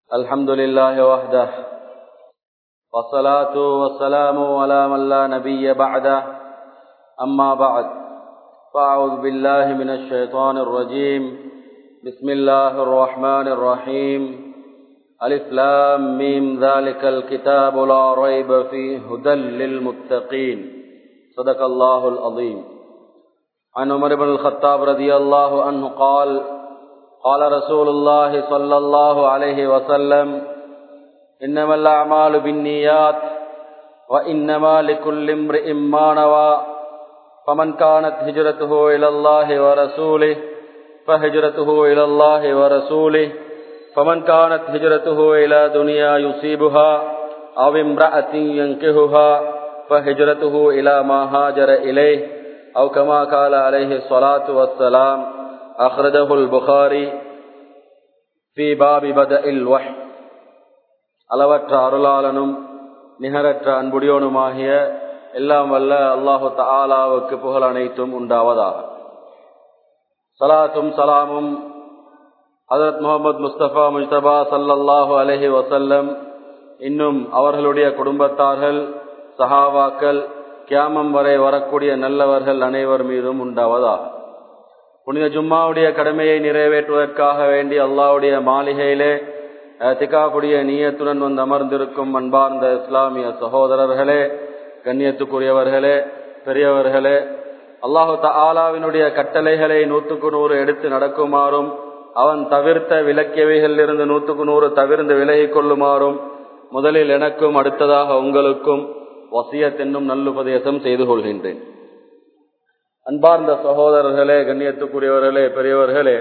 الحمد لله وحده والصلاة والسلام على من لا نبي بعده أما بعد فأعوذ بالله من الشيطان الرجيم بسم الله الرحمن الرحيم ألف لام ميم ذلك الكتاب لا ريب فيه هدى للمتقين صدق الله العظيم عن عمر بن الخطاب رضي الله عنه قال قال رسول الله صلى الله عليه وسلم إنما الأعمال بالنيات وإنما لكل امرئ ما نوى فمن كانت هجرته إلى الله ورسوله فهجرته إلى الله ورسوله فمن كانت هجرته إلى دنيا يصيبها أو امرأة ينكهها فهجرته إلى ما هاجر إليه أو كما قال عليه الصلاة والسلام أخرجه البخاري في باب بدء الوحي அளவற்ற அருளாளனும் நிகரற்ற அன்புடையோனுமாகிய எல்லாம் வல்ல அல்லாஹு தாலாவுக்கு புகழ் அனைத்தும் உண்டாவதாக சலாத்தும் சலாமும் ஹசரத் முகமது முஸ்தபா முஸ்தபா சல்லல்லாஹு அலஹி வசல்லம் இன்னும் அவர்களுடைய குடும்பத்தார்கள் சஹாவாக்கள் கியாமம் வரை வரக்கூடிய நல்லவர்கள் அனைவர் மீதும் உண்டாவதாக புனித ஜும்மாவுடைய கடமையை நிறைவேற்றுவதற்காக வேண்டி அல்லாவுடைய மாளிகையிலே திகாவுடைய நீயத்துடன் வந்து அமர்ந்திருக்கும் அன்பார்ந்த இஸ்லாமிய சகோதரர்களே கண்ணியத்துக்குரியவர்களே பெரியவர்களே அல்லாஹு ஆலாவினுடைய கட்டளைகளை நூற்றுக்கு நூறு எடுத்து நடக்குமாறும் அவன் தவிர்த்த விலக்கியவைகளிலிருந்து நூற்றுக்கு நூறு தவிர்ந்து விலகிக் கொள்ளுமாறும் முதலில் எனக்கும் அடுத்ததாக உங்களுக்கும் வசியத் என்னும் நல்லுபதேசம் செய்து கொள்கின்றேன் அன்பார்ந்த சகோதரர்களே கண்ணியத்துக்குரியவர்களே பெரியவர்களே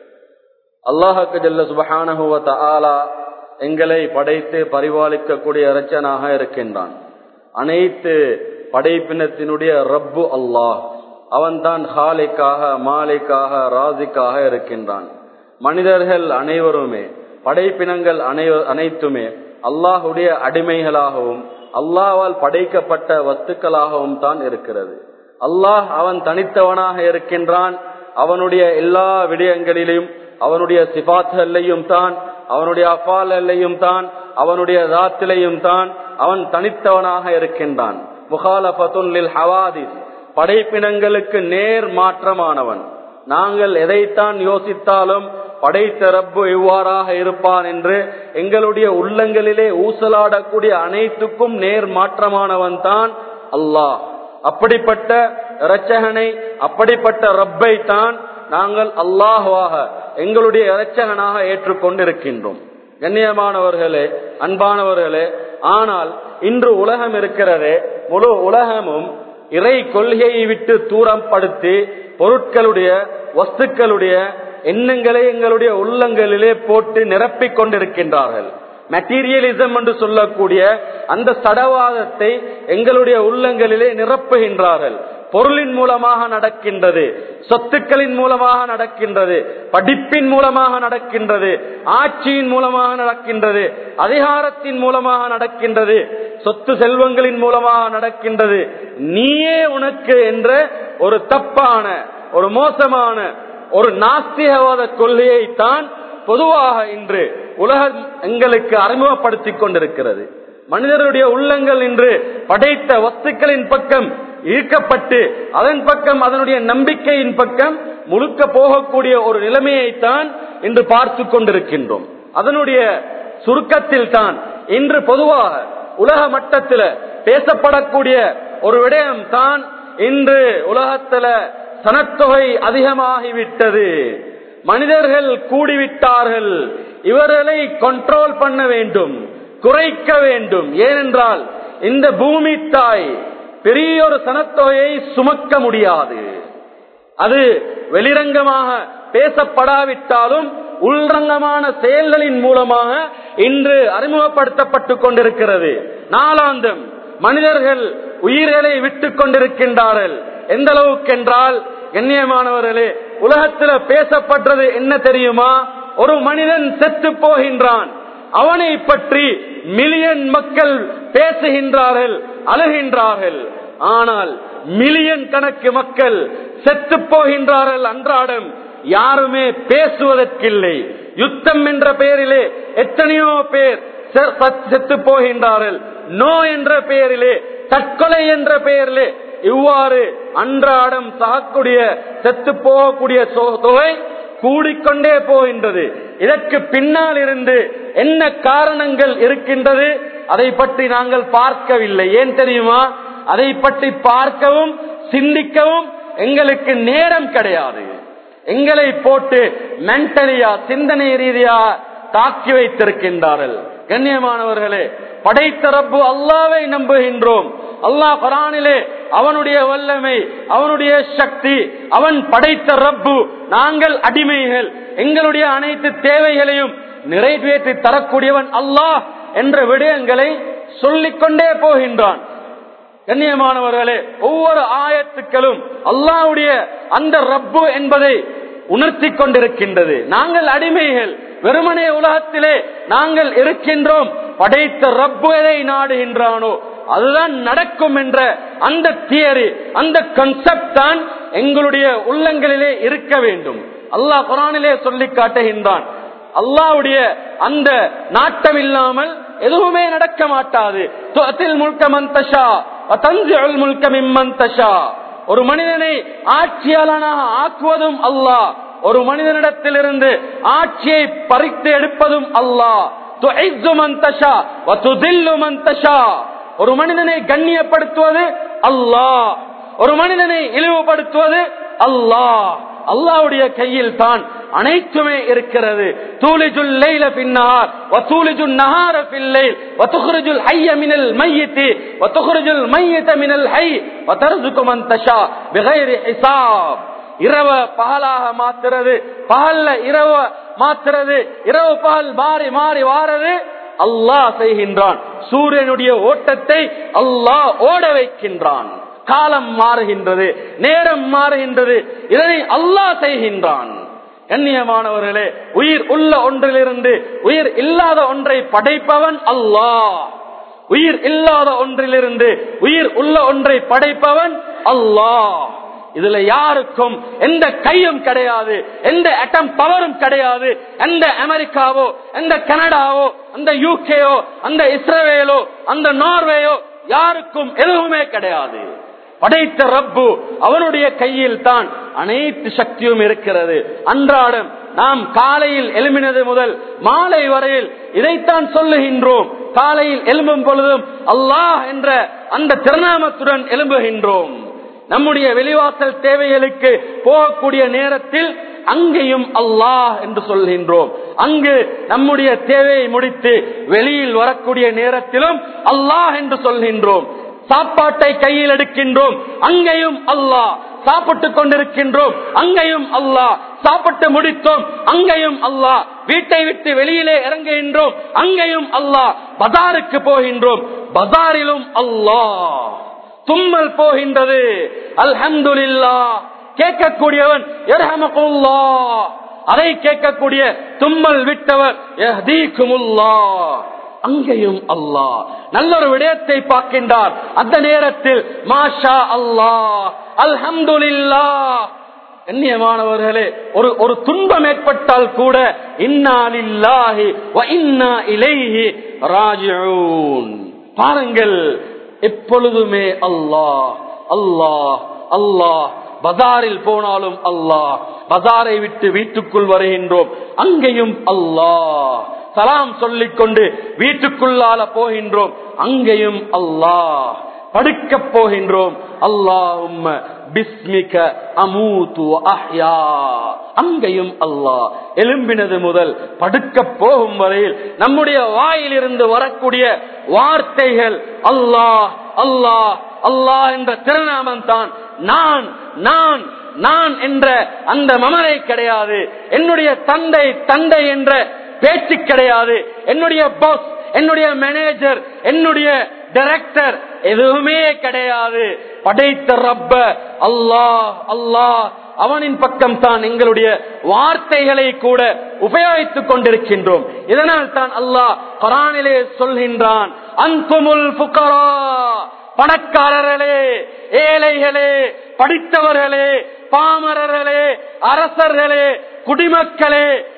அல்லாஹுக்கு ஜல்ல சுபஹானஹுவ ஆலா எங்களை படைத்து பரிபாலிக்கக்கூடிய இரச்சனாக இருக்கின்றான் அனைத்து படைப்பினத்தினுடைய ரப்பு அல்லாஹ் அவன்தான் ஹாலிக்காக மாலிக்காக ராசிக்காக இருக்கின்றான் மனிதர்கள் அனைவருமே படைப்பினங்கள் அனைத்துமே அல்லாஹுடைய அடிமைகளாகவும் அல்லாவால் படைக்கப்பட்ட வஸ்துக்களாகவும் தான் இருக்கிறது அல்லாஹ் அவன் தனித்தவனாக இருக்கின்றான் அவனுடைய எல்லா விடயங்களிலும் அவனுடைய சிபாத்களையும் தான் அவனுடைய அப்பாலையும் தான் அவனுடைய தாத்திலையும் தான் அவன் தனித்தவனாக இருக்கின்றான் முகாலபத்துல்லில் ஹவாதிஸ் படைப்பினங்களுக்கு நேர் மாற்றமானவன் நாங்கள் எதைத்தான் யோசித்தாலும் படைத்த ரப்பு இவ்வாறாக இருப்பான் என்று எங்களுடைய உள்ளங்களிலே ஊசலாடக்கூடிய அனைத்துக்கும் நேர் மாற்றமானவன் தான் அல்லாஹ் அப்படிப்பட்ட இரட்சகனை அப்படிப்பட்ட ரப்பை தான் நாங்கள் அல்லாஹுவாக எங்களுடைய இரட்சகனாக ஏற்றுக்கொண்டிருக்கின்றோம் கண்ணியமானவர்களே அன்பானவர்களே ஆனால் இன்று உலகம் இருக்கிறதே முழு உலகமும் இறை கொள்கையை விட்டு தூரம் படுத்தி பொருட்களுடைய வஸ்துக்களுடைய எண்ணங்களை எங்களுடைய உள்ளங்களிலே போட்டு நிரப்பிக் கொண்டிருக்கின்றார்கள் மெட்டீரியலிசம் என்று சொல்லக்கூடிய அந்த சடவாதத்தை எங்களுடைய உள்ளங்களிலே நிரப்புகின்றார்கள் பொருளின் மூலமாக நடக்கின்றது சொத்துக்களின் மூலமாக நடக்கின்றது படிப்பின் மூலமாக நடக்கின்றது ஆட்சியின் மூலமாக நடக்கின்றது அதிகாரத்தின் மூலமாக நடக்கின்றது சொத்து செல்வங்களின் மூலமாக நடக்கின்றது நீயே உனக்கு என்ற ஒரு தப்பான ஒரு மோசமான ஒரு நாஸ்திகவாத கொள்கையை தான் பொதுவாக இன்று உலகம் எங்களுக்கு அறிமுகப்படுத்திக் கொண்டிருக்கிறது மனிதருடைய உள்ளங்கள் இன்று படைத்த வஸ்துக்களின் பக்கம் ஈர்க்கப்பட்டு அதன் பக்கம் அதனுடைய நம்பிக்கையின் பக்கம் முழுக்க போகக்கூடிய ஒரு நிலைமையைத்தான் இன்று பார்த்து கொண்டிருக்கின்றோம் அதனுடைய சுருக்கத்தில் தான் இன்று பொதுவாக உலக மட்டத்தில் பேசப்படக்கூடிய ஒரு விடயம் தான் இன்று உலகத்துல சனத்தொகை அதிகமாகிவிட்டது மனிதர்கள் கூடிவிட்டார்கள் இவர்களை கண்ட்ரோல் பண்ண வேண்டும் குறைக்க வேண்டும் ஏனென்றால் இந்த பூமி தாய் பெரிய ஒரு சனத்தொகையை சுமக்க முடியாது அது வெளிரங்கமாக பேசப்படாவிட்டாலும் உள்ரங்கமான செயல்களின் மூலமாக இன்று அறிமுகப்படுத்தப்பட்டு கொண்டிருக்கிறது நாளாந்தம் மனிதர்கள் உயிர்களை விட்டுக் கொண்டிருக்கின்றார்கள் எந்த அளவுக்கு என்றால் கண்ணியமானவர்களே உலகத்தில் பேசப்பட்டது என்ன தெரியுமா ஒரு மனிதன் செத்து போகின்றான் அவனை பற்றி மில்லியன் மக்கள் பேசுகின்றார்கள் அழுகின்றார்கள் ஆனால் மில்லியன் கணக்கு மக்கள் செத்து போகின்றார்கள் அன்றாடம் யாருமே பேசுவதற்கில்லை யுத்தம் என்ற பெயரிலே எத்தனையோ பேர் செத்து போகின்றார்கள் நோ என்ற பெயரிலே தற்கொலை என்ற பெயரிலே இவ்வாறு அன்றாடம் சாகக்கூடிய செத்து போகக்கூடிய தொகை கூடிக்கொண்டே போகின்றது இதற்கு பின்னால் இருந்து என்ன காரணங்கள் இருக்கின்றது அதை பற்றி நாங்கள் பார்க்கவில்லை ஏன் தெரியுமா அதை பற்றி பார்க்கவும் சிந்திக்கவும் எங்களுக்கு நேரம் கிடையாது எங்களை போட்டு மென்டலியா சிந்தனை ரீதியா தாக்கி வைத்திருக்கின்றார்கள் கண்ணியமானவர்களே படைத்த ரப்பு அல்லாவை நம்புகின்றோம் அல்லாஹ் குரானிலே அவனுடைய வல்லமை அவனுடைய சக்தி அவன் படைத்த ரப்பு நாங்கள் அடிமைகள் எங்களுடைய அனைத்து தேவைகளையும் நிறைவேற்றி தரக்கூடியவன் அல்லாஹ் என்ற விடயங்களை சொல்லிக்கொண்டே போகின்றான் கண்ணியமானவர்களே ஒவ்வொரு ஆயத்துக்களும் அல்லாவுடைய அந்த ரப்பு என்பதை உணர்த்தி கொண்டிருக்கின்றது நாங்கள் அடிமைகள் வெறுமனே உலகத்திலே நாங்கள் இருக்கின்றோம் படைத்த ரப்பு எதை நாடுகின்றானோ அதுதான் நடக்கும் என்ற அந்த தியரி அந்த கன்செப்ட் தான் எங்களுடைய உள்ளங்களிலே இருக்க வேண்டும் அல்லாஹ் குரானிலே சொல்லி காட்டுகின்றான் அல்லாவுடைய அந்த நாட்டம் இல்லாமல் எதுவுமே நடக்க மாட்டாது முழுக்க மந்தஷா தஞ்சல் முழுக்க மிம்மந்தஷா ஒரு மனிதனை ஆட்சியாளனாக ஆக்குவதும் அல்லாஹ் ஒரு மனிதனிடத்திலிருந்து ஆட்சியை பறித்து எடுப்பதும் அல்லாஹ் ஒரு மனிதனை கண்ணியப்படுத்துவது அல்லாஹ் ஒரு மனிதனை இழிவுபடுத்துவது அல்லாஹ் அல்லாவுடைய கையில் தான் அனைத்துமே இருக்கிறது தூளிஜுல் லைல பின்னார் வதூலிஜுல் நஹார ஃபில்லைல் வதுக்ரிஜுல் ஹய்ய மினல் மையித்தி வதுக்ரிஜுல் மையித மினல் ஹய் வதர்சுகு மன் தஷா பிகைரி ஹிசாப் இரவ பகலாக மாத்துறது பகல்ல இரவ மாத்துறது இரவு பகல் மாறி மாறி வாரது அல்லாஹ் செய்கின்றான் சூரியனுடைய ஓட்டத்தை அல்லாஹ் ஓட வைக்கின்றான் காலம் மாறுகின்றது நேரம் மாறுகின்றது இதனை அல்லாஹ் செய்கின்றான் கண்ணியமானவர்களே உயிர் உள்ள ஒன்றிலிருந்து உயிர் இல்லாத ஒன்றை படைப்பவன் அல்லாஹ் உயிர் இல்லாத ஒன்றிலிருந்து உயிர் உள்ள ஒன்றை படைப்பவன் அல்லாஹ் இதுல யாருக்கும் எந்த கையும் கிடையாது எந்த அட்டம் பவரும் கிடையாது எந்த அமெரிக்காவோ எந்த கனடாவோ அந்த யூகேயோ அந்த இஸ்ரேலோ அந்த நார்வேயோ யாருக்கும் எதுவுமே கிடையாது படைத்த ரப்பு அவனுடைய கையில் தான் அனைத்து சக்தியும் இருக்கிறது அன்றாடம் நாம் காலையில் எழுமினது முதல் மாலை வரையில் இதைத்தான் சொல்லுகின்றோம் காலையில் எழும்பும் பொழுதும் அல்லாஹ் என்ற அந்த திருநாமத்துடன் எழும்புகின்றோம் நம்முடைய வெளிவாசல் தேவைகளுக்கு போகக்கூடிய நேரத்தில் அங்கேயும் அல்லாஹ் என்று சொல்கின்றோம் அங்கு நம்முடைய தேவையை முடித்து வெளியில் வரக்கூடிய நேரத்திலும் அல்லாஹ் என்று சொல்கின்றோம் சாப்பாட்டை கையில் எடுக்கின்றோம் அங்கேயும் அல்லாஹ் சாப்பிட்டுக் கொண்டிருக்கின்றோம் அங்கேயும் அல்லாஹ் சாப்பிட்டு முடித்தோம் அங்கேயும் அல்லாஹ் வீட்டை விட்டு வெளியிலே இறங்குகின்றோம் அங்கேயும் அல்லாஹ் பஜாருக்கு போகின்றோம் பஜாரிலும் அல்லாஹ் தும்மல் போகின்றது அல்ஹம்துலில்லா கேட்கக்கூடியவன் அதை கேட்கக்கூடிய தும்மல் விட்டவர் அங்கேயும் அல்லாஹ் நல்ல ஒரு விடயத்தை பார்க்கின்றார் அந்த நேரத்தில் மாஷா அல்லாஹ் அல்ஹம்துலில்லா கண்ணியமானவர்களே ஒரு ஒரு துன்பம் ஏற்பட்டால் கூட இன்னாலில்லாஹி வ இன்னா இலைஹி ராஜிஊன் பாருங்கள் எப்பொழுதுமே அல்லாஹ் அல்லாஹ் அல்லாஹ் பஜாரில் போனாலும் அல்லாஹ் பஜாரை விட்டு வீட்டுக்குள் வருகின்றோம் அங்கேயும் அல்லாஹ் சலாம் சொல்லிக் கொண்டு வீட்டுக்குள்ளால போகின்றோம் அங்கேயும் அல்லாஹ் படுக்க போகின்றோம் அல்லாஹும் பிஸ்மிக அமூத்து அஹ்யா அங்கேயும் அல்லாஹ் எலும்பினது முதல் படுக்க போகும் வரையில் நம்முடைய வாயிலிருந்து வரக்கூடிய வார்த்தைகள் அல்லாஹ் அல்லாஹ் அல்லாஹ் என்ற திருநாமம் தான் நான் நான் நான் என்ற அந்த மமரை கிடையாது என்னுடைய தந்தை தந்தை என்ற பேச்சு கிடையாது என்னுடைய பாஸ் என்னுடைய மேனேஜர் என்னுடைய டைரக்டர் எதுவுமே கிடையாது படைத்த ரப்ப அல்லாஹ் அல்லாஹ் அவனின் பக்கம் தான் எங்களுடைய வார்த்தைகளை கூட உபயோகித்துக் கொண்டிருக்கின்றோம் இதனால் தான் அல்லாஹ் குரானிலே சொல்கின்றான் அன்புமுல் புக்கரா பணக்காரர்களே ஏழைகளே படித்தவர்களே பாமரர்களே அரசர்களே குடிமக்களே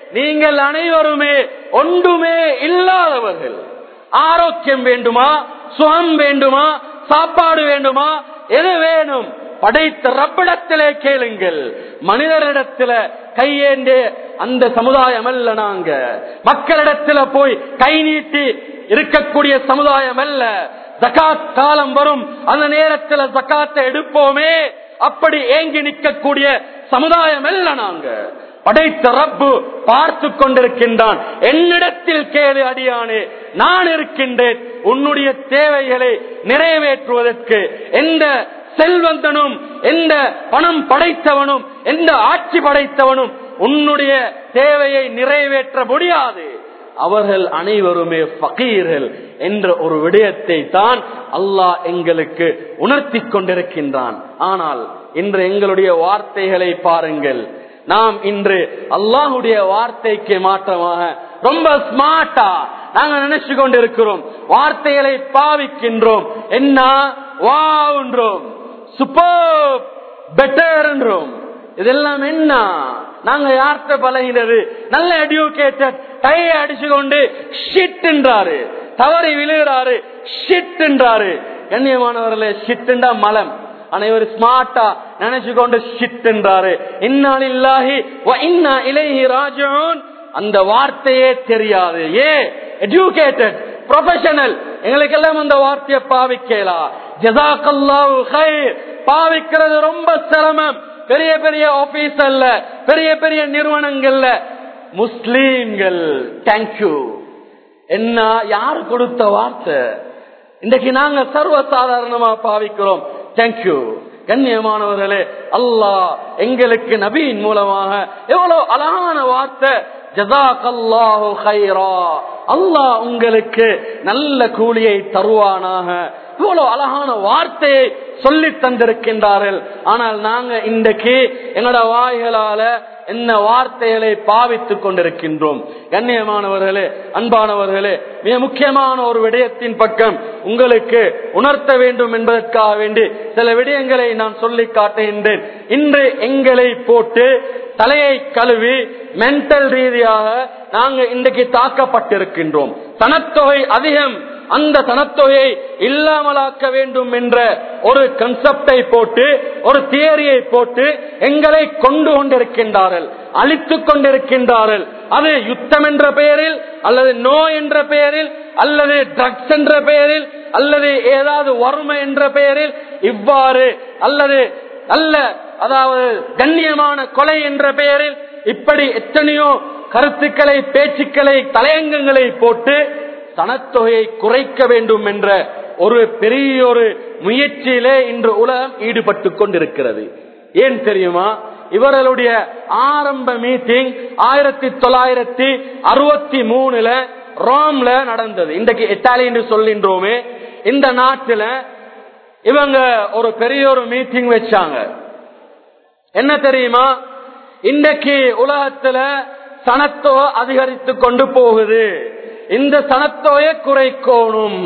நீங்கள் அனைவருமே ஒன்றுமே இல்லாதவர்கள் ஆரோக்கியம் வேண்டுமா சுகம் வேண்டுமா சாப்பாடு வேண்டுமா எது வேணும் படைத்த ரப்பிடத்திலே கேளுங்கள் மனிதரிடத்துல கையேந்து அந்த சமுதாயம் அல்ல நாங்க மக்களிடத்துல போய் கை நீட்டி இருக்கக்கூடிய சமுதாயம் அல்ல ஜகாத் காலம் வரும் அந்த நேரத்துல ஜகாத்தை எடுப்போமே அப்படி ஏங்கி நிற்கக்கூடிய சமுதாயம் அல்ல நாங்க படைத்த ரப்பு பார்த்து கொண்டிருக்கின்றான் என்னிடத்தில் கேளு அடியானே நான் இருக்கின்றேன் உன்னுடைய தேவைகளை நிறைவேற்றுவதற்கு எந்த செல்வந்தனும் எந்த பணம் படைத்தவனும் எந்த ஆட்சி படைத்தவனும் உன்னுடைய தேவையை நிறைவேற்ற முடியாது அவர்கள் அனைவருமே பகீர்கள் என்ற ஒரு விடயத்தை தான் அல்லாஹ் எங்களுக்கு உணர்த்தி கொண்டிருக்கின்றான் ஆனால் இன்று எங்களுடைய வார்த்தைகளை பாருங்கள் நாம் இன்று அல்லாஹுடைய வார்த்தைக்கு மாற்றமாக ரொம்ப ஸ்மார்ட்டா நாங்க நினைச்சு கொண்டிருக்கிறோம் வார்த்தைகளை பாவிக்கின்றோம் என்ன வான்றோம் சூப்பர் பெட்டர் என்றோம் இதெல்லாம் என்ன நாங்க யார்கிட்ட பழகினது நல்ல எடியூகேட்டட் கையை அடிச்சு கொண்டு ஷிட் என்றாரு தவறி விழுகிறாரு ஷிட் என்றாரு கண்ணியமானவர்களே ஷிட்டுண்டா மலம் அனைவர் ஸ்மார்ட்டா நினைச்சு கொண்டு ஷிட் என்றாரு இன்னாலில்லாஹி இன்னா இலைஹி ராஜூன் அந்த வார்த்தையே தெரியாது ஏ எஜுகேட்டட் ப்ரொஃபஷனல் எங்களுக்கெல்லாம் அந்த வார்த்தையை பாவிக்கலா ஜசாக்கல்லாஹு ஹைர் பாவிக்கிறது ரொம்ப சிரமம் பெரிய பெரிய ஆபீஸ் அல்ல பெரிய பெரிய நிறுவனங்கள்ல முஸ்லீம்கள் தேங்க்யூ என்ன யார் கொடுத்த வார்த்தை இன்றைக்கு நாங்க சர்வசாதாரணமா பாவிக்கிறோம் தேங்க்யூ கண்ணியமானவர்களே அல்லாஹ் எங்களுக்கு நபியின் மூலமாக எவ்வளவு அழகான வார்த்தை ஜசாக்கல்லாஹு ஹைரா அல்லாஹ் உங்களுக்கு நல்ல கூலியை தருவானாக இவ்வளவு அழகான வார்த்தையை சொல்லி தந்திருக்கின்றார்கள் ஆனால் நாங்க இன்றைக்கு எங்களோட வாய்களால என்ன வார்த்தைகளை பாவித்துக் கொண்டிருக்கின்றோம் கண்ணியமானவர்களே அன்பானவர்களே மிக முக்கியமான ஒரு விடயத்தின் பக்கம் உங்களுக்கு உணர்த்த வேண்டும் என்பதற்காக வேண்டி சில விடயங்களை நான் சொல்லி காட்டுகின்றேன் இன்று எங்களை போட்டு தலையை கழுவி மென்டல் ரீதியாக நாங்க இன்றைக்கு தாக்கப்பட்டிருக்கின்றோம் தனத்தொகை அதிகம் அந்த தனத்தொகையை இல்லாமலாக்க வேண்டும் என்ற ஒரு கன்செப்டை போட்டு ஒரு தியரியை போட்டு எங்களை கொண்டு கொண்டிருக்கின்றார்கள் அழித்துக் கொண்டிருக்கின்றார்கள் அது யுத்தம் என்ற பெயரில் அல்லது நோய் என்ற பெயரில் அல்லது ட்ரக்ஸ் என்ற பெயரில் அல்லது ஏதாவது வறுமை என்ற பெயரில் இவ்வாறு அல்லது அல்ல அதாவது கண்ணியமான கொலை என்ற பெயரில் இப்படி எத்தனையோ கருத்துக்களை பேச்சுக்களை தலையங்கங்களை போட்டு தனத்தொகையை குறைக்க வேண்டும் என்ற ஒரு பெரிய ஒரு முயற்சியிலே இன்று உலகம் ஈடுபட்டு கொண்டிருக்கிறது ஏன் தெரியுமா இவர்களுடைய ஆரம்ப மீட்டிங் ஆயிரத்தி தொள்ளாயிரத்தி அறுபத்தி மூணுல ரோம்ல நடந்தது இன்றைக்கு இத்தாலி என்று சொல்கின்றோமே இந்த நாட்டுல இவங்க ஒரு பெரிய ஒரு மீட்டிங் வச்சாங்க என்ன தெரியுமா இன்றைக்கு உலகத்துல சனத்தொகை அதிகரித்து கொண்டு போகுது இந்த சனத்தொகையை குறைக்கணும்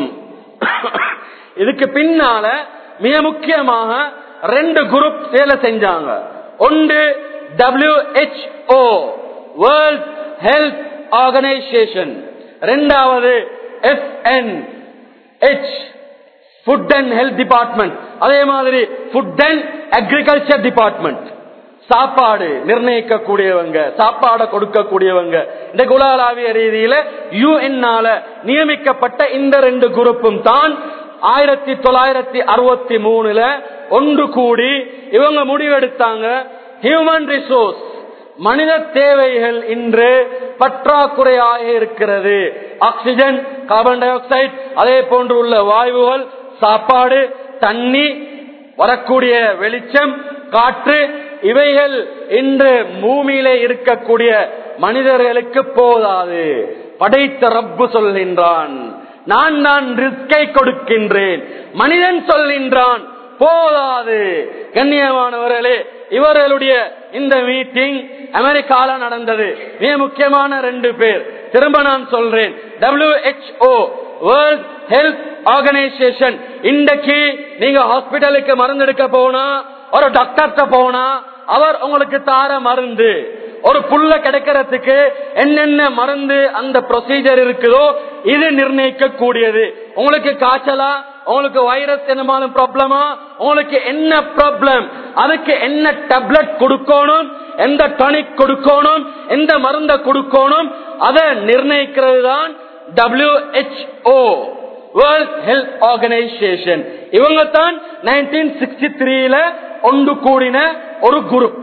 இதுக்கு பின்னால மிக முக்கியமாக ரெண்டு குரூப் வேலை செஞ்சாங்க ஒன்று டபிள்யூஹெச்ஓ வேர்ல்ட் ஹெல்த் ஆர்கனைசேஷன் ரெண்டாவது FN H food and health department அதே மாதிரி ஃபுட் அண்ட் அக்ரிகல்ச்சர் டிபார்ட்மெண்ட் சாப்பாடு நிர்ணயிக்க கூடியவங்க சாப்பாடை கொடுக்கக்கூடியவங்க இந்த உலகளாவிய ரீதியில யூஎன்னால நியமிக்கப்பட்ட இந்த ரெண்டு குரூப்பும் தான் ஆயிரத்தி தொள்ளாயிரத்தி அறுபத்தி மூணுல ஒன்று கூடி இவங்க முடிவெடுத்தாங்க ஹியூமன் ரிசோர்ஸ் மனித தேவைகள் இன்று பற்றாக்குறையாக இருக்கிறது ஆக்சிஜன் கார்பன் டை ஆக்சைடு அதே போன்று உள்ள வாயுகள் சாப்பாடு தண்ணி வரக்கூடிய வெளிச்சம் காற்று இவைகள் இன்று பூமியிலே இருக்கக்கூடிய மனிதர்களுக்கு போதாது படைத்த ரப்பு சொல்கின்றான் நான் நான் ரிஸ்கை கொடுக்கின்றேன் மனிதன் சொல்கின்றான் போதாது கண்ணியமானவர்களே இவர்களுடைய இந்த மீட்டிங் அமெரிக்கால நடந்தது மிக முக்கியமான ரெண்டு பேர் திரும்ப நான் சொல்றேன் டபிள்யூஹெச்ஓ வேர்ல்ட் ஹெல்த் ஆர்கனைசேஷன் இன்றைக்கு நீங்க ஹாஸ்பிட்டலுக்கு மருந்து எடுக்க போனா ஒரு டாக்டர்கிட்ட போனா அவர் உங்களுக்கு தார மருந்து ஒரு புல்ல கிடைக்கிறதுக்கு என்னென்ன மருந்து அந்த ப்ரொசீஜர் இருக்குதோ இது நிர்ணயிக்க கூடியது உங்களுக்கு காய்ச்சலா உங்களுக்கு வைரஸ் என்னமாலும் ப்ராப்ளமா உங்களுக்கு என்ன ப்ராப்ளம் அதுக்கு என்ன டேப்லெட் கொடுக்கணும் எந்த டானிக் கொடுக்கணும் எந்த மருந்த கொடுக்கணும் அதை நிர்ணயிக்கிறது தான் டபிள்யூஹெச்ஓ வேர்ல்ட் ஹெல்த் ஆர்கனைசேஷன் இவங்க தான் நைன்டீன் சிக்ஸ்டி த்ரீல ஒன்று கூடின ஒரு குரூப்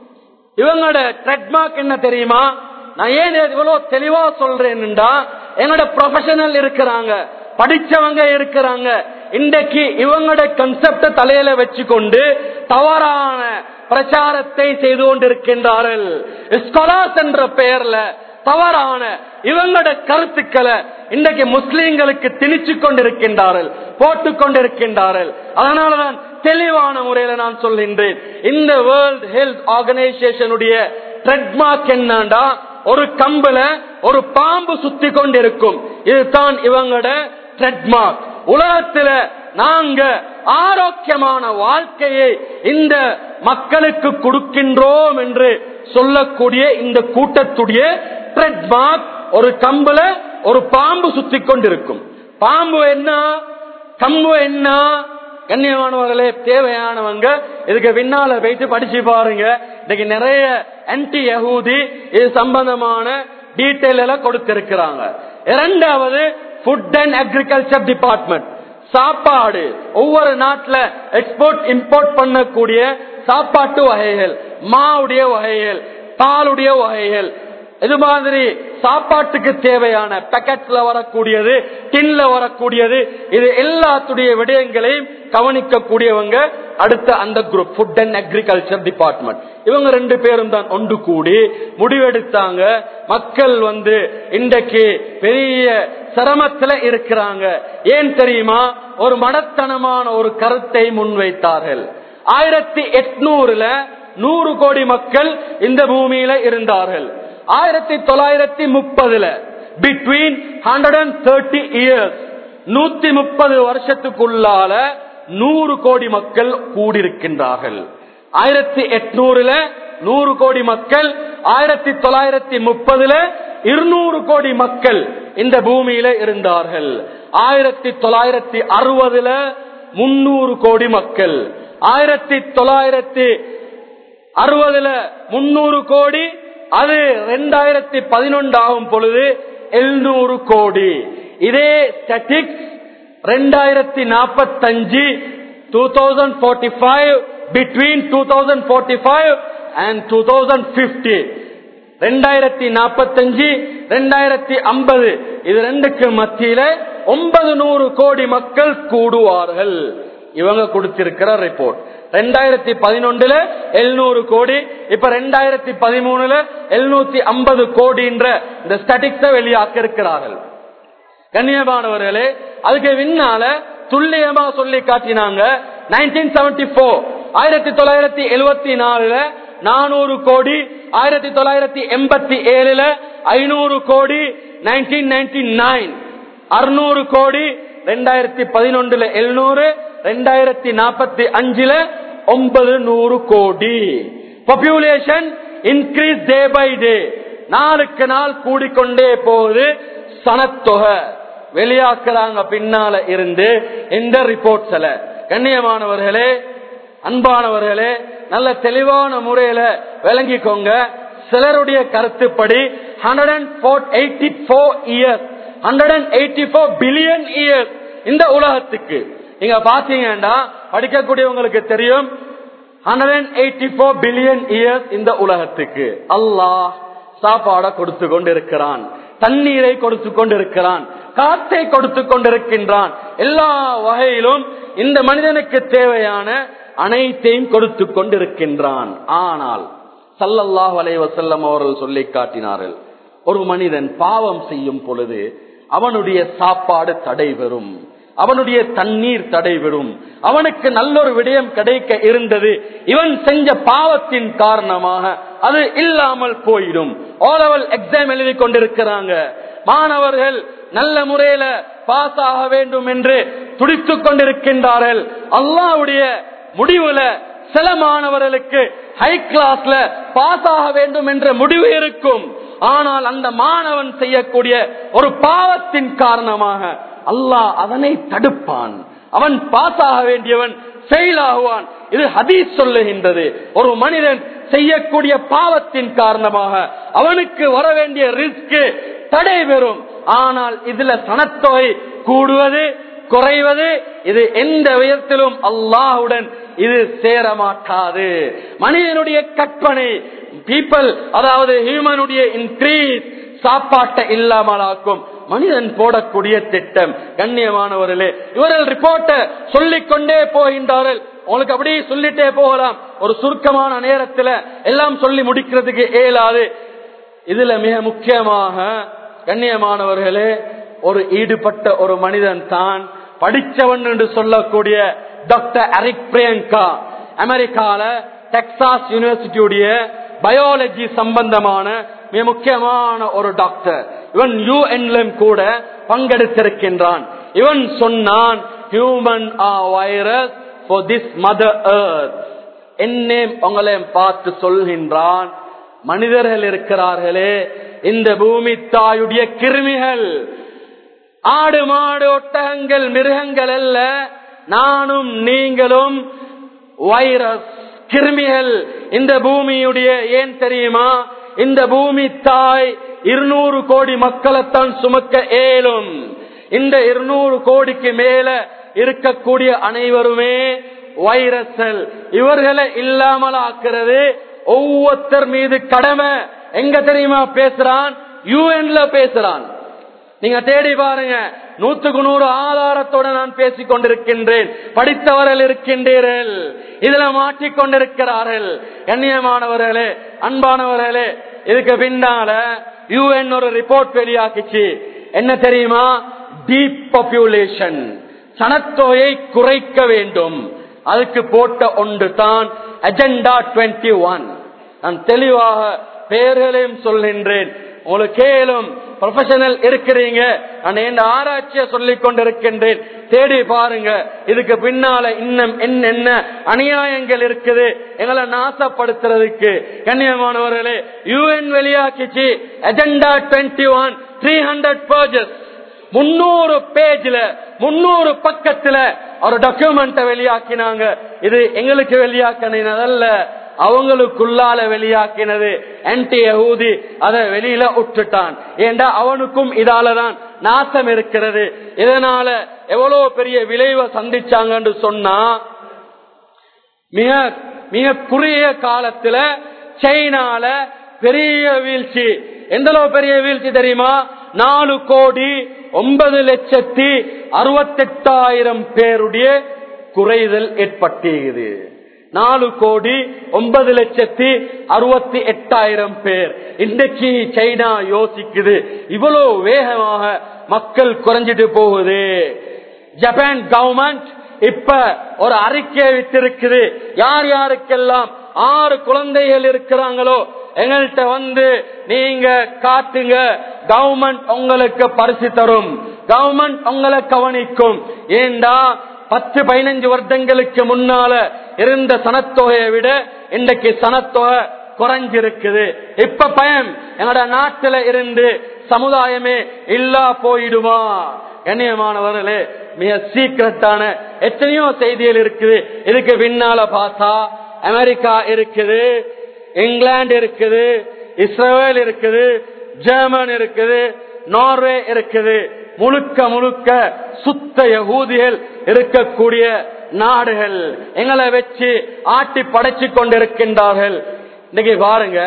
இவங்களோட ட்ரெட்மார்க் என்ன தெரியுமா நான் ஏன் இவ்வளவு தெளிவா சொல்றேன்டா என்னோட ப்ரொஃபஷனல் இருக்கிறாங்க படிச்சவங்க இருக்கிறாங்க இன்றைக்கு இவங்களோட கன்செப்ட தலையில வச்சுக்கொண்டு தவறான பிரச்சாரத்தை செய்து கொண்டிருக்கின்றார்கள் ஸ்காலர்ஸ் என்ற பெயர்ல தவறான இவங்களோட கருத்துக்களை இன்றைக்கு முஸ்லீம்களுக்கு திணிச்சு கொண்டிருக்கின்றார்கள் போட்டுக் கொண்டிருக்கின்றார்கள் அதனாலதான் தெளிவான முறையில நான் சொல்கின்றேன் இந்த வேர்ல்ட் ஹெல்த் ஆர்கனைசேஷனுடைய ட்ரெட்மார்க் என்னண்டா ஒரு கம்புல ஒரு பாம்பு சுத்தி கொண்டிருக்கும் இதுதான் இவங்களோட ட்ரெட்மார்க் உலகத்துல நாங்க ஆரோக்கியமான வாழ்க்கையை இந்த மக்களுக்கு கொடுக்கின்றோம் என்று சொல்லக்கூடிய இந்த கூட்டத்துடைய ட்ரெட்மார்க் ஒரு கம்புல ஒரு பாம்பு சுத்தி கொண்டிருக்கும் பாம்பு என்ன கம்பு என்ன கண்ணியமானவர்களே தேவையானவங்க இதுக்கு பின்னால போயிட்டு படிச்சு பாருங்க இன்னைக்கு நிறைய ஆன்டி யகூதி இது சம்பந்தமான டீட்டெயில் எல்லாம் கொடுத்திருக்கிறாங்க இரண்டாவது ஃபுட் அண்ட் அக்ரிகல்ச்சர் டிபார்ட்மெண்ட் சாப்பாடு ஒவ்வொரு நாட்டுல எக்ஸ்போர்ட் இம்போர்ட் பண்ணக்கூடிய சாப்பாட்டு வகைகள் மாவுடைய வகைகள் பாலுடைய வகைகள் இது மாதிரி சாப்பாட்டுக்கு தேவையான பேக்கெட்ல வரக்கூடியது டின்ல வரக்கூடியது இது எல்லாத்துடைய விடயங்களையும் கவனிக்கக்கூடியவங்க அடுத்த அந்த group food and agriculture department இவங்க ரெண்டு பேரும் தான் ஒன்று கூடி முடிவெடுத்தாங்க மக்கள் வந்து இன்றைக்கு பெரிய சிரமத்துல இருக்கிறாங்க ஏன் தெரியுமா ஒரு மடத்தனமான ஒரு கருத்தை முன்வைத்தார்கள் ஆயிரத்தி எட்நூறுல நூறு கோடி மக்கள் இந்த பூமியில இருந்தார்கள் ஆயிரத்தி தொள்ளாயிரத்தி முப்பதுல between hundred and thirty years நூத்தி முப்பது வருஷத்துக்குள்ளால நூறு கோடி மக்கள் கூடியிருக்கின்றார்கள் ஆயிரத்தி எட்நூறுல நூறு கோடி மக்கள் ஆயிரத்தி தொள்ளாயிரத்தி முப்பதுல இருநூறு கோடி மக்கள் இந்த பூமியில இருந்தார்கள் ஆயிரத்தி தொள்ளாயிரத்தி அறுபதுல முன்னூறு கோடி மக்கள் ஆயிரத்தி தொள்ளாயிரத்தி அறுபதுல முன்னூறு கோடி அது ரெண்டாயிரத்தி பதினொன்று ஆகும் பொழுது எழுநூறு கோடி இதே ஸ்டாட்டிக்ஸ் ரெண்டாயிரத்தி நாற்பத்தஞ்சு two thousand forty five between two thousand forty five and two thousand fifty ரெண்டாயிரத்தி நாற்பத்தஞ்சு ரெண்டாயிரத்தி ஐம்பது இது ரெண்டுக்கு மத்தியில ஒன்பது நூறு கோடி மக்கள் கூடுவார்கள் இவங்க கொடுத்திருக்கிற ரிப்போர்ட் ரெண்டாயிரத்தி பதினொன்றுல எழுநூறு கோடி இப்ப ரெண்டாயிரத்தி பதிமூணுல எழுநூத்தி ஐம்பது கோடின்ற இந்த ஸ்டாட்டிக்ஸ வெளியாக்க இருக்கிறார்கள் கண்ணியமானவர்களே அதுக்கு பின்னால துல்லியமா சொல்லி காட்டினாங்க நைன்டீன் செவன்டி போர் ஆயிரத்தி தொள்ளாயிரத்தி எழுபத்தி நாலுல நானூறு கோடி ஆயிரத்தி தொள்ளாயிரத்தி எண்பத்தி ஏழுல ஐநூறு கோடி நைன்டீன் நைன்டி நைன் அறுநூறு கோடி ரெண்டாயிரத்தி பதினொன்றுல எழுநூறு ரெண்டாயிரத்தி நாற்பத்தி அஞ்சுல ஒன்பது நூறு கோடி population increase day by day நாளுக்கு நாள் கூடிக்கொண்டே போகுது சனத்தொகை வெளியாக்குறாங்க பின்னால இருந்து இந்த ரிப்போர்ட்ஸ்ல கண்ணியமானவர்களே அன்பானவர்களே நல்ல தெளிவான முறையில விளங்கிக்கோங்க சிலருடைய கருத்துப்படி hundred and eighty four years hundred and eighty four billion years இந்த உலகத்துக்கு நீங்க பாத்தீங்கன்னா படிக்கக்கூடியவங்களுக்கு தெரியும் hundred and eighty four billion years இந்த உலகத்துக்கு அல்லாஹ் சாப்பாட கொடுத்து கொண்டிருக்கிறான் தண்ணீரை கொடுத்து கொண்டிருக்கிறான் காத்தை கொடுத்து கொண்டிருக்கின்றான் எல்லா வகையிலும் இந்த மனிதனுக்கு தேவையான அனைத்தையும் கொடுத்து கொண்டிருக்கின்றான் ஆனால் சல்லல்லாஹ் வலைவசல்லம் அவர்கள் சொல்லி காட்டினார்கள் ஒரு மனிதன் பாவம் செய்யும் பொழுது அவனுடைய சாப்பாடு தடைபெறும் அவனுடைய தண்ணீர் தடைபெறும் அவனுக்கு நல்லொரு விடயம் கிடைக்க இருந்தது இவன் செஞ்ச பாவத்தின் காரணமாக அது இல்லாமல் போயிடும் ஓலவல் எக்ஸாம் எழுதி கொண்டிருக்கிறாங்க மாணவர்கள் நல்ல முறையில பாஸ் ஆக வேண்டும் என்று துடித்துக் கொண்டிருக்கின்றார்கள் அல்லாவுடைய முடிவுல சில மாணவர்களுக்கு ஹை கிளாஸ்ல பாஸ் ஆக வேண்டும் என்ற முடிவு இருக்கும் ஆனால் அந்த மாணவன் செய்யக்கூடிய ஒரு பாவத்தின் காரணமாக அல்லாஹ் அதனை தடுப்பான் அவன் பாஸ் ஆக வேண்டியவன் ஃபெயில் ஆகுவான் இது ஹதீஸ் சொல்லுகின்றது ஒரு மனிதன் செய்யக்கூடிய பாவத்தின் காரணமாக அவனுக்கு வர வேண்டிய ரிஸ்க் தடை பெறும் ஆனால் இதுல சனத்தொகை கூடுவது குறைவது இது எந்த விதத்திலும் அல்லாஹுடன் இது சேர மாட்டாது மனிதனுடைய கற்பனை பீப்பிள் அதாவது ஹியூமனுடைய இன்க்ரீஸ் சாப்பாட்டை இல்லாமலாக்கும் மனிதன் போடக்கூடிய திட்டம் கண்ணியமானவர்களே இவர்கள் ரிப்போர்ட்டை சொல்லிக் கொண்டே போகின்றார்கள் உங்களுக்கு அப்படியே சொல்லிட்டே போகலாம் ஒரு சுருக்கமான நேரத்தில் எல்லாம் சொல்லி முடிக்கிறதுக்கு இயலாது இதுல மிக முக்கியமாக கண்ணியமானவர்களே ஒரு ஈடுபட்ட ஒரு மனிதன் தான் படிச்சவன் என்று சொல்லக்கூடிய டாக்டர் அரிக் பிரியங்கா அமெரிக்கால டெக்சாஸ் யூனிவர்சிட்டியுடைய பயாலஜி சம்பந்தமான மிக முக்கியமான ஒரு டாக்டர் இவன் யூஎன்லும் கூட பங்கெடுத்திருக்கின்றான் இவன் சொன்னான் human a virus for this mother earth என்னே உங்களையும் பார்த்து சொல்கின்றான் மனிதர்கள் இருக்கிறார்களே இந்த பூமி தாயுடைய கிருமிகள் ஆடு மாடு ஒட்டகங்கள் மிருகங்கள் அல்ல நானும் நீங்களும் வைரஸ் கிருமிகள் இந்த பூமியுடைய ஏன் தெரியுமா இந்த பூமி தாய் இருநூறு கோடி மக்களைத்தான் சுமக்க ஏலும் இந்த இருநூறு கோடிக்கு மேல இருக்கக்கூடிய அனைவருமே வைரஸ்கள் இவர்களை இல்லாமல் ஆக்குறது ஒவ்வொருத்தர் மீது கடமை எங்க தெரியுமா பேசுறான் யூஎன்ல பேசுறான் நீங்க தேடி பாருங்க நூத்துக்கு நூறு ஆதாரத்தோட நான் பேசிக் கொண்டிருக்கின்றேன் படித்தவர்கள் இருக்கின்றீர்கள் இதுல மாற்றிக்கொண்டிருக்கிறார்கள் கண்ணியமானவர்களே அன்பானவர்களே இதுக்கு பின்னால யூஎன் ஒரு ரிப்போர்ட் வெளியாக்கிச்சு என்ன தெரியுமா டீப் பாப்புலேஷன் சனத்தொகையை குறைக்க வேண்டும் அதுக்கு போட்ட ஒன்று தான் அஜெண்டா டுவெண்ட்டி ஒன் நான் தெளிவாக பெயர்களையும் சொல்கின்றேன் உங்களுக்கு கேளும் ப்ரொஃபஷனல் இருக்கிறீங்க நான் என்ன ஆராய்ச்சிய சொல்லிக் கொண்டிருக்கின்றேன் தேடி பாருங்க இதுக்கு பின்னால இன்னும் என்னென்ன அநியாயங்கள் இருக்குது எங்களை நாசப்படுத்துறதுக்கு கண்ணியமானவர்களே யூஎன் வெளியாக்கிச்சு agenda twenty one three hundred pages முன்னூறு பேஜ்ல முன்னூறு பக்கத்துல ஒரு டாக்குமெண்ட வெளியாக்கினாங்க இது எங்களுக்கு வெளியாக்கினதல்ல அவங்களுக்குள்ளால வெளியாக்கினது ஆன்டி யகூதி அதை வெளியில விட்டுட்டான் ஏண்டா அவனுக்கும் இதாலதான் நாசம் இருக்கிறது இதனால எவ்வளவு பெரிய விளைவை சந்திச்சாங்கன்னு சொன்னா மிக மிக குறுகிய காலத்துல சைனால பெரிய வீழ்ச்சி எந்த அளவு பெரிய வீழ்ச்சி தெரியுமா நாலு கோடி ஒன்பது லட்சத்தி அறுபத்தெட்டாயிரம் பேருடைய குறைதல் ஏற்பட்டிருக்குது நாலு கோடி ஒன்பது லட்சத்தி அறுபத்தி எட்டாயிரம் பேர் இன்றைக்கு சைனா யோசிக்குது இவ்வளவு வேகமாக மக்கள் குறைஞ்சிட்டு போகுது ஜப்பான் கவர்மெண்ட் இப்ப ஒரு அறிக்கையை விட்டிருக்குது யார் யாருக்கெல்லாம் ஆறு குழந்தைகள் இருக்கிறாங்களோ எங்கள்கிட்ட வந்து நீங்க காட்டுங்க கவர்மெண்ட் உங்களுக்கு பரிசு தரும் கவர்மெண்ட் உங்களை கவனிக்கும் ஏண்டா பத்து பதினஞ்சு வருடங்களுக்கு முன்னால இருந்த சனத்தொகையை விட இன்றைக்கு சனத்தொகை குறைஞ்சிருக்குது இப்ப பயம் எங்களோட நாட்டில இருந்து சமுதாயமே இல்லா போயிடுமா கண்ணியமானவர்களே மிக சீக்கிரட்டான எத்தனையோ செய்திகள் இருக்குது இதுக்கு பின்னால பார்த்தா அமெரிக்கா இருக்குது இங்கிலாந்து இருக்குது இஸ்ரேல் இருக்குது ஜெர்மன் இருக்குது நார்வே இருக்குது முழுக்க முழுக்க சுத்த யகூதிகள் இருக்கக்கூடிய நாடுகள் எங்களை வச்சு ஆட்டி படைச்சு கொண்டிருக்கின்றார்கள் இன்னைக்கு பாருங்க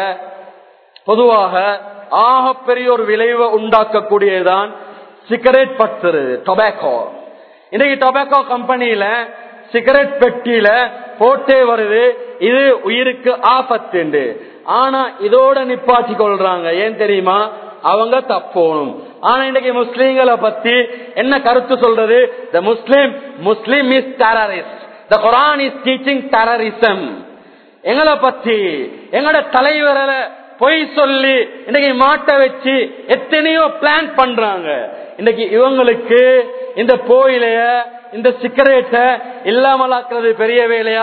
பொதுவாக ஆகப்பெரிய ஒரு விளைவை உண்டாக்கக்கூடியதுதான் சிகரெட் பத்துறது டொபாக்கோ இன்னைக்கு டொபாக்கோ கம்பெனியில சிகரெட் பெட்டியில போட்டே வருது இது உயிருக்கு ஆபத்து ஆனா இதோட நிப்பாட்டி கொள்றாங்க ஏன் தெரியுமா அவங்க தப்போணும் ஆனா இன்னைக்கு முஸ்லீம்களை பத்தி என்ன கருத்து சொல்றது the Muslim Muslim is terrorist the Quran is teaching terrorism எங்களை பத்தி எங்களோட தலைவரை பொய் சொல்லி இன்னைக்கு மாட்ட வச்சு எத்தனையோ பிளான் பண்றாங்க இன்னைக்கு இவங்களுக்கு இந்த போயிலைய இந்த சிகரெட்டை இல்லாமலாக்குறது பெரிய வேலையா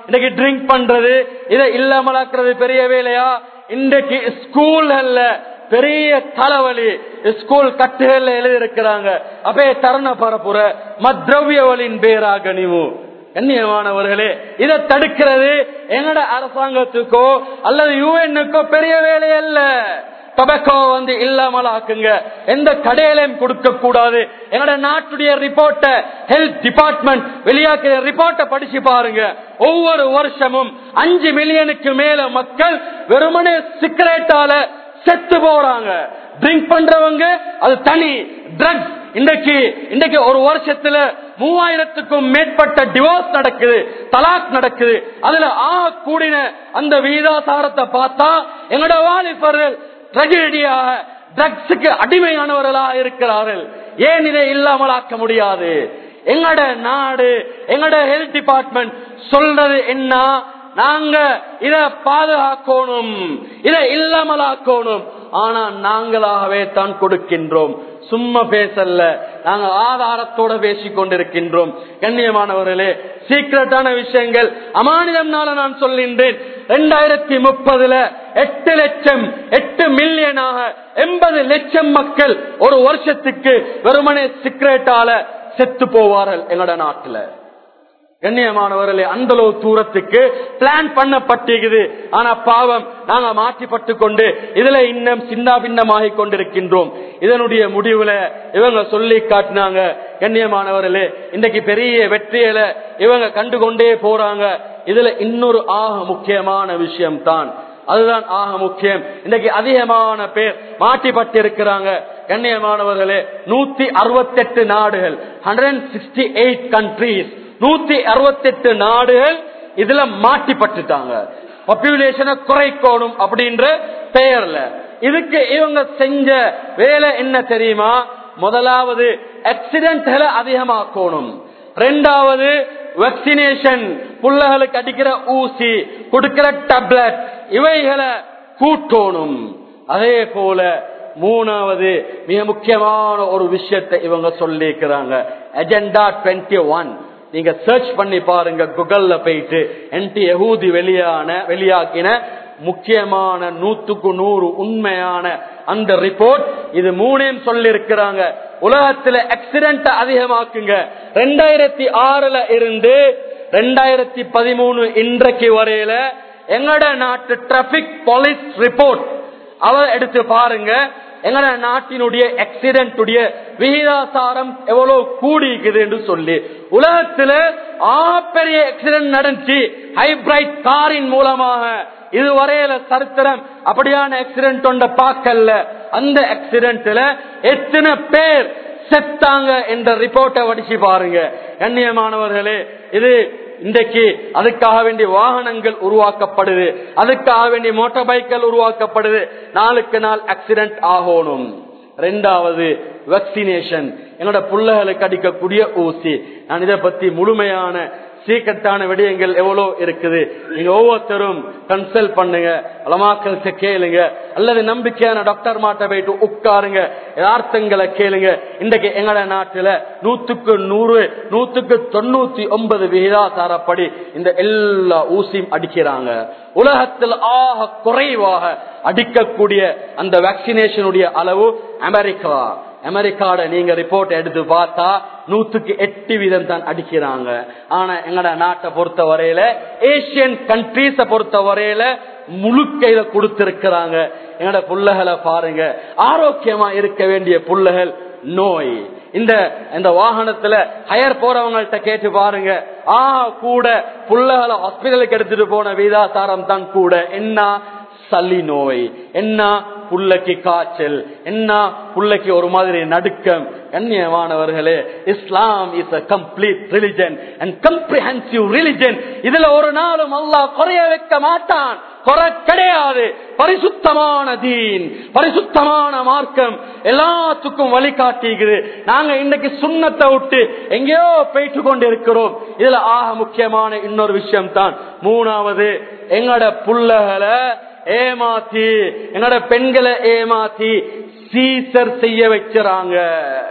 இன்னைக்கு ட்ரிங்க் பண்றது இதை இல்லாமலாக்குறது பெரிய வேலையா இன்றைக்கு ஸ்கூல்ல பெரிய தலைவலி ஸ்கூல் கட்டுகள்ல எழுதியிருக்கிறாங்க அப்பே தருண பரப்புற மத்ரவியவளின் பேராக நீவு கண்ணியமானவர்களே இதை தடுக்கிறது எங்கட அரசாங்கத்துக்கோ அல்லது யூஎன்னுக்கோ பெரிய வேலை அல்ல டொபக்கோ வந்து இல்லாமல் ஆக்குங்க எந்த கடையிலையும் கொடுக்க கூடாது எங்கட நாட்டுடைய ரிப்போர்ட்ட ஹெல்த் டிபார்ட்மெண்ட் வெளியாக்குற ரிப்போர்ட்ட படிச்சு பாருங்க ஒவ்வொரு வருஷமும் அஞ்சு மில்லியனுக்கு மேல மக்கள் வெறுமனே சிகரெட்டால செத்து போறாங்க ட்ரிங்க் பண்றவங்க அது தனி ட்ரக்ஸ் இன்றைக்கு இன்றைக்கு ஒரு வருஷத்துல மூவாயிரத்துக்கும் மேற்பட்ட டிவோர்ஸ் நடக்குது தலாக் நடக்குது அதுல ஆ கூடின அந்த வீதாசாரத்தை பார்த்தா எங்களோட வாலிபர்கள் ட்ரெஜடியாக ட்ரக்ஸுக்கு அடிமையானவர்களாக இருக்கிறார்கள் ஏன் இதை இல்லாமல் ஆக்க முடியாது எங்கட நாடு எங்கட ஹெல்த் டிபார்ட்மெண்ட் சொல்றது என்ன நாங்க இத பாதுகாக்கணும் இதை இல்லாமல் ஆக்கணும் ஆனா நாங்களாகவே தான் கொடுக்கின்றோம் சும்மா பேசல நாங்க ஆதாரத்தோட பேசிக் கொண்டிருக்கின்றோம் கண்ணியமானவர்களே சீக்கிரட்டான விஷயங்கள் அமானிதம்னால நான் சொல்கின்றேன் இரண்டாயிரத்தி முப்பதுல எட்டு லட்சம் எட்டு மில்லியனாக எண்பது லட்சம் மக்கள் ஒரு வருஷத்துக்கு வெறுமனே சிக்ரெட்டால செத்து போவார்கள் எங்களோட நாட்டுல கண்ணியமானவர்களே அந்த அளவு தூரத்துக்கு பிளான் பண்ணப்பட்டிருக்குது ஆனா பாவம் நாங்க மாற்றிப்பட்டு கொண்டு இதுல இன்னும் சின்ன பின்னமாகி கொண்டிருக்கின்றோம் இதனுடைய முடிவுல இவங்க சொல்லி காட்டினாங்க கண்ணியமானவர்களே இன்னைக்கு பெரிய வெற்றியில இவங்க கண்டுகொண்டே போறாங்க இதுல இன்னொரு ஆக முக்கியமான விஷயம் தான் அதுதான் ஆக முக்கியம் இன்னைக்கு அதிகமான பேர் மாட்டிப்பட்டு இருக்கிறாங்க கண்ணியமானவர்களே நூத்தி அறுபத்தி எட்டு நாடுகள் ஹண்ட்ரட் சிக்ஸ்டி எயிட் கண்ட்ரீஸ் நூத்தி அறுபத்தி எட்டு நாடுகள் இதுல மாட்டிப்பட்டுட்டாங்க பாப்புலேஷனை குறைக்கணும் அப்படின்ற பெயர்ல இதுக்கு இவங்க செஞ்ச வேலை என்ன தெரியுமா முதலாவது ஆக்சிடென்ட்களை அதிகமாக்கணும் ரெண்டாவது வேக்சினேஷன் புள்ளகளுக்கு அடிக்கிற ஊசி கொடுக்கிற டேப்லெட் இவைகளை கூட்டணும் அதே போல மூணாவது மிக முக்கியமான ஒரு விஷயத்தை இவங்க சொல்லிக்கிறாங்க அஜெண்டா டுவெண்ட்டி ஒன் நீங்க சர்ச் பண்ணி பாருங்க குகல்ல போயிட்டு என்டி யகூதி வெளியான வெளியாக்கின முக்கியமான நூத்துக்கு நூறு உண்மையான அந்த ரிப்போர்ட் இது மூணையும் சொல்லி இருக்கிறாங்க உலகத்துல ஆக்சிடென்ட் அதிகமாக்குங்க ரெண்டாயிரத்தி ஆறுல இருந்து ரெண்டாயிரத்தி பதிமூணு இன்றைக்கு வரையில எங்கட நாட்டு டிராபிக் போலீஸ் ரிப்போர்ட் அவ எடுத்து பாருங்க எங்கட நாட்டினுடைய ஆக்சிடென்ட் விகிதாசாரம் எவ்வளவு கூடிக்குது என்று சொல்லி உலகத்துல ஆப்பெரிய ஆக்சிடென்ட் நடந்துச்சு ஹைபிரைட் காரின் மூலமாக இதுவரையில சரித்திரம் அப்படியான ஆக்சிடென்ட் ஒன்ற பார்க்கல அந்த ஆக்சிடென்ட்ல எத்தனை பேர் செத்தாங்க என்ற ரிப்போர்ட்டை வடிச்சு பாருங்க கண்ணியமானவர்களே இது இன்றைக்கு அதுக்காக வேண்டிய வாகனங்கள் உருவாக்கப்படுது அதுக்காக வேண்டிய மோட்டார் பைக்கள் உருவாக்கப்படுது நாளுக்கு நாள் ஆக்சிடென்ட் ஆகணும் ரெண்டாவது வேக்சினேஷன் என்னோட புள்ளைகளுக்கு அடிக்கக்கூடிய ஊசி நான் இதை பத்தி முழுமையான சீக்கிரட்டான விடயங்கள் எவ்வளவு இருக்குது நீங்க ஒவ்வொருத்தரும் கன்சல்ட் பண்ணுங்க அலமாக்கல்ஸ கேளுங்க அல்லது நம்பிக்கையான டாக்டர் மாட்ட போயிட்டு உட்காருங்க யதார்த்தங்களை கேளுங்க இன்றைக்கு எங்கட நாட்டுல நூத்துக்கு நூறு நூத்துக்கு தொண்ணூத்தி ஒன்பது விகிதாசாரப்படி இந்த எல்லா ஊசியும் அடிக்கிறாங்க உலகத்தில் ஆக குறைவாக அடிக்கக்கூடிய அந்த வேக்சினேஷனுடைய அளவு அமெரிக்கா அமெரிக்காட நீங்க ரிப்போர்ட் எடுத்து பார்த்தா நூத்துக்கு எட்டு வீதம் தான் அடிக்கிறாங்க ஆனா எங்கட நாட்டை பொறுத்த வரையில ஏசியன் கண்ட்ரீஸ பொறுத்த வரையில முழுக்க இத கொடுத்திருக்கிறாங்க எங்கட புள்ளகளை பாருங்க ஆரோக்கியமா இருக்க வேண்டிய புள்ளகள் நோய் இந்த இந்த வாகனத்துல ஹயர் போறவங்கள்ட்ட கேட்டு பாருங்க ஆ கூட புள்ளகளை ஹாஸ்பிட்டலுக்கு எடுத்துட்டு போன வீதாசாரம் தான் கூட என்ன சளி நோய் என்ன புள்ளைக்கு காய்ச்சல் என்ன புள்ளைக்கு ஒரு மாதிரி நடுக்கம் கண்ணியமானவர்களே Islam is a complete religion and comprehensive religion இதுல ஒரு நாளும் அல்லாஹ் குறைய வைக்க மாட்டான் குறை கிடையாது பரிசுத்தமான தீன் பரிசுத்தமான மார்க்கம் எல்லாத்துக்கும் வழிகாட்டிக்குது நாங்க இன்னைக்கு சுண்ணத்தை விட்டு எங்கேயோ போயிட்டு கொண்டு இருக்கிறோம் இதுல ஆக முக்கியமான இன்னொரு விஷயம் தான் மூணாவது எங்கட புள்ளகளை ஏமாத்தி என்னோட பெண்களை ஏமாத்தி சீசர் செய்ய வைக்கிறாங்க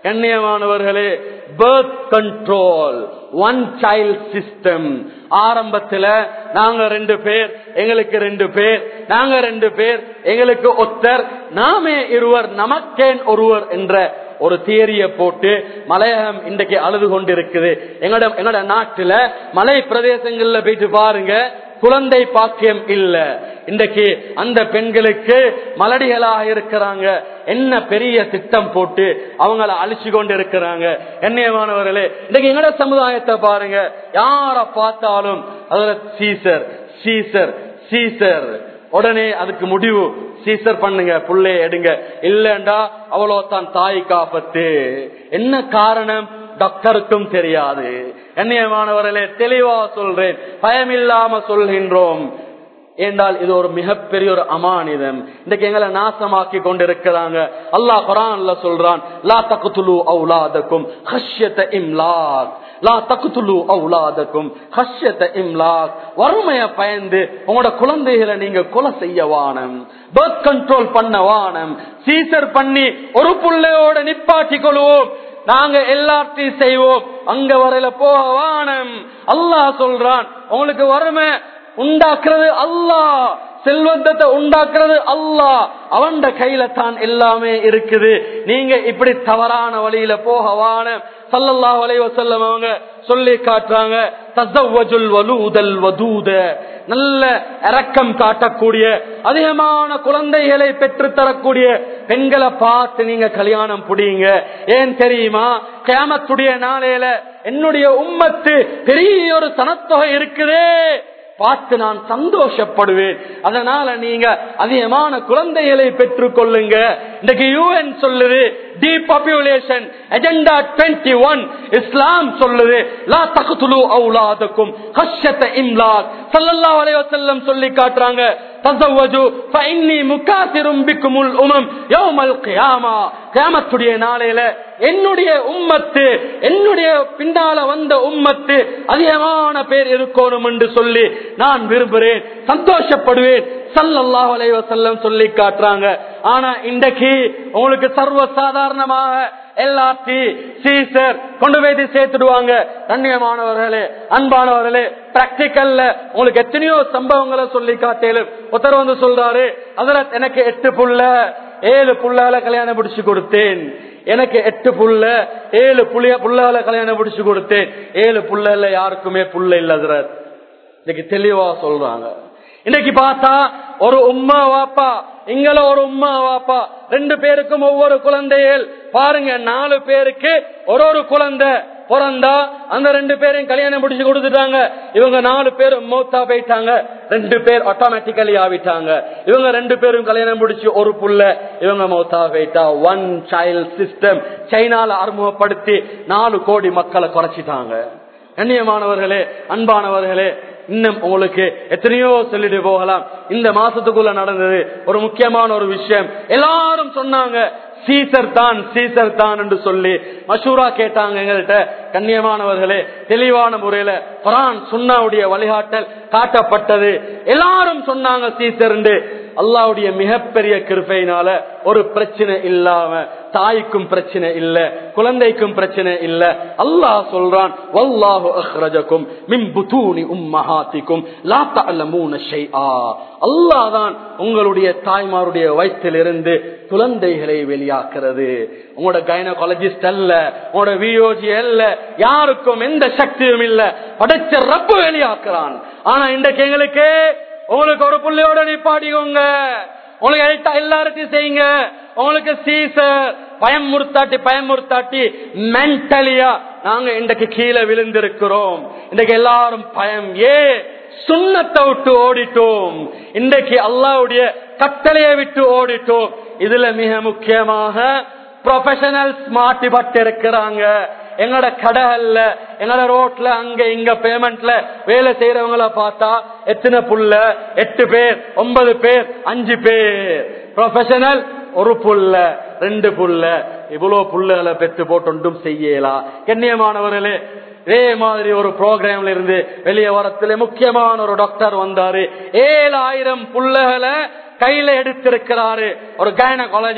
கண்ணியமானவர்களே birth control one child system ஆரம்பத்துல நாங்க ரெண்டு பேர் எங்களுக்கு ரெண்டு பேர் நாங்க ரெண்டு பேர் எங்களுக்கு ஒத்தர் நாமே இருவர் நமக்கேன் ஒருவர் என்ற ஒரு தியரிய போட்டு மலையகம் இன்றைக்கு அழுது கொண்டிருக்குது எங்களோட எங்களோட நாட்டுல மலை பிரதேசங்கள்ல போயிட்டு பாருங்க குழந்தை பாக்கியம் இல்ல இன்றைக்கு அந்த பெண்களுக்கு மலடிகளாக இருக்கிறாங்க என்ன பெரிய திட்டம் போட்டு அவங்கள அழிச்சு கொண்டு இருக்கிறாங்க என்னையமானவர்களே இன்னைக்கு எங்கட சமுதாயத்தை பாருங்க யார பார்த்தாலும் அதுல சீசர் சீசர் சீசர் உடனே அதுக்கு முடிவு சீசர் பண்ணுங்க புள்ளைய எடுங்க இல்லண்டா அவ்வளோ தான் தாய் காப்பத்து என்ன காரணம் டாக்டருக்கும் தெரியாது கண்ணியமானவர்களே தெளிவா சொல்றேன் பயமில்லாம சொல்கின்றோம் என்றால் இது ஒரு மிகப்பெரிய ஒரு அமானிதம் இன்றைக்கு எங்களை நாசமாக்கி கொண்டிருக்கிறாங்க அல்லாஹ் குரான்ல சொல்றான் லா தகுத்துலு அவுலாதக்கும் ஹஷ்யத்த இம்லாக் லா தகுத்துலு அவுலாதக்கும் ஹஷ்யத்த இம்லாக் வறுமைய பயந்து உங்களோட குழந்தைகளை நீங்க கொலை செய்ய வானம் பர்த் கண்ட்ரோல் பண்ண வானம் சீசர் பண்ணி ஒரு புள்ளையோட நிப்பாட்டி கொள்வோம் நாங்க எல்லாத்தையும் செய்வோம் அங்க வரையில போக வானம் அல்லாஹ் சொல்றான் உங்களுக்கு வறுமை உண்டாக்குறது அல்லாஹ் செல்வந்தத்தை உண்டாக்குறது அல்லாஹ் அவன் கையில தான் எல்லாமே இருக்குது நீங்க இப்படி தவறான வழியில போகவான சல்லல்லா வலைவ செல்லம் அவங்க சொல்லி காட்டுறாங்க தசவஜுல் வலூதல் வதூத நல்ல இரக்கம் காட்டக்கூடிய அதிகமான குழந்தைகளை பெற்று தரக்கூடிய பெண்களை பார்த்து நீங்க கல்யாணம் புடிங்க ஏன் தெரியுமா கேமத்துடைய நாளையில என்னுடைய உம்மத்து பெரிய ஒரு சனத்தொகை இருக்குதே பார்த்து நான் சந்தோஷப்படுவேன் அதனால நீங்க அதிகமான குழந்தைகளை பெற்றுக் கொள்ளுங்க இன்றைக்கு யூஎன் சொல்லுது டீபாப்புலேஷன் அஜெண்டா டுவெண்ட்டி ஒன் இஸ்லாம் சொல்லுது லா தகுத்துலு அவுலாதக்கும் ஹஷ்யத்த இம்லாக் சல்லல்லா அலைய செல்லம் சொல்லி காட்டுறாங்க தசவஜு ஃபைன்னி முகாசிரும் பிக்குமுல் உமம் யௌமல் கியாமா கியாமத்துடைய நாளையில என்னுடைய உம்மத்து என்னுடைய பின்னால வந்த உம்மத்து அதிகமான பேர் இருக்கணும் என்று சொல்லி நான் விரும்புகிறேன் சந்தோஷப்படுவேன் சல்லல்லாஹ் அலைவ செல்லம் சொல்லி காட்டுறாங்க ஆனா இன்றைக்கு உங்களுக்கு சர்வ சாதாரணமாக எல்லாத்தையும் சீசர் கொண்டு போய் சேர்த்துடுவாங்க கண்ணியமானவர்களே அன்பானவர்களே பிராக்டிக்கல்ல உங்களுக்கு எத்தனையோ சம்பவங்களை சொல்லி காட்டேலும் ஒருத்தர் வந்து சொல்றாரு அதுல எனக்கு எட்டு புள்ள ஏழு புள்ளால கல்யாணம் பிடிச்சு கொடுத்தேன் எனக்கு எட்டு புள்ள ஏழு புள்ளிய புள்ளால கல்யாணம் பிடிச்சு கொடுத்தேன் ஏழு புள்ள யாருக்குமே புள்ள இல்ல இன்னைக்கு தெளிவா சொல்றாங்க இன்னைக்கு பார்த்தா ஒரு உம்மா வாப்பா இங்கள ஒரு உம்மா வாப்பா ரெண்டு பேருக்கும் ஒவ்வொரு குழந்தைகள் பாருங்க நாலு பேருக்கு ஒரு ஒரு குழந்தை பிறந்தா அந்த ரெண்டு பேரையும் கல்யாணம் பிடிச்சு கொடுத்துட்டாங்க இவங்க நாலு பேரும் மூத்தா போயிட்டாங்க ரெண்டு பேர் ஆட்டோமேட்டிக்கலி ஆவிட்டாங்க இவங்க ரெண்டு பேரும் கல்யாணம் பிடிச்சு ஒரு புள்ள இவங்க மௌத்தா போயிட்டா ஒன் சைல்ட் சிஸ்டம் சைனால அறிமுகப்படுத்தி நாலு கோடி மக்களை குறைச்சிட்டாங்க கண்ணியமானவர்களே அன்பானவர்களே இன்னும் உங்களுக்கு எத்தனையோ சொல்லிட்டு போகலாம் இந்த மாசத்துக்குள்ள நடந்தது ஒரு முக்கியமான ஒரு விஷயம் எல்லாரும் சொன்னாங்க சீசர் தான் சீசர் தான் என்று சொல்லி மஷூரா கேட்டாங்க எங்கள்கிட்ட கண்ணியமானவர்களே தெளிவான முறையில குரான் சுண்ணாவுடைய வழிகாட்டல் காட்டப்பட்டது எல்லாரும் சொன்னாங்க சீசர் அல்லாவுடைய மிகப்பெரிய கிருப்பையினால ஒரு பிரச்சனை இல்லாம தாய்க்கும் பிரச்சனை இல்ல குழந்தைக்கும் பிரச்சனை இல்ல அல்லாஹ் சொல்றான் வல்லாஹு அஹ்ரஜக்கும் மின் புதூனி உம்மஹாத்திக்கும் லா தஅலமூன ஷைஆ அல்லாஹ் தான் உங்களுடைய தாய்மாருடைய வயிற்றிலிருந்து குழந்தைகளை வெளியாக்குறது உங்களோட கைனகாலஜிஸ்ட் அல்ல உங்களோட வியோஜி அல்ல யாருக்கும் எந்த சக்தியும் இல்ல படைச்ச ரப்பு வெளியாக்குறான் ஆனா இன்றைக்கு எங்களுக்கு உங்களுக்கு ஒரு புள்ளையோட நிப்பாடிக்கோங்க உங்களுக்கு எல்லாருக்கும் செய்யுங்க உங்களுக்கு சீசர் பயமுறுத்தாட்டி பயமுறுத்தாட்டி மென்டலியா நாங்க இன்றைக்கு கீழே விழுந்திருக்கிறோம் இன்றைக்கு எல்லாரும் பயம் ஏ சுண்ணத்தை விட்டு ஓடிட்டோம் இன்றைக்கு அல்லாவுடைய கட்டளையை விட்டு ஓடிட்டோம் இதுல மிக முக்கியமாக ப்ரொஃபஷனல்ஸ் மாட்டிப்பட்டு இருக்கிறாங்க எங்கட கடைகள்ல எங்கட ரோட்ல அங்க இங்க பேமெண்ட்ல வேலை செய்யறவங்கள பார்த்தா எத்தனை புள்ள எட்டு பேர் ஒன்பது பேர் அஞ்சு பேர் ப்ரொஃபஷனல் ஒரு புள்ள ரெண்டு புள்ள இவ்வளவு புள்ளைகளை பெற்று போட்டு ஒன்றும் செய்யலாம் கண்ணியமானவர்களே இதே மாதிரி ஒரு ப்ரோக்ராம்ல இருந்து வெளியே வரத்துல முக்கியமான ஒரு டாக்டர் வந்தாரு ஏழாயிரம் புள்ளைகளை கையில எடுத்திருக்கிறாரு ஒரு கைனகாலஜிஸ்ட்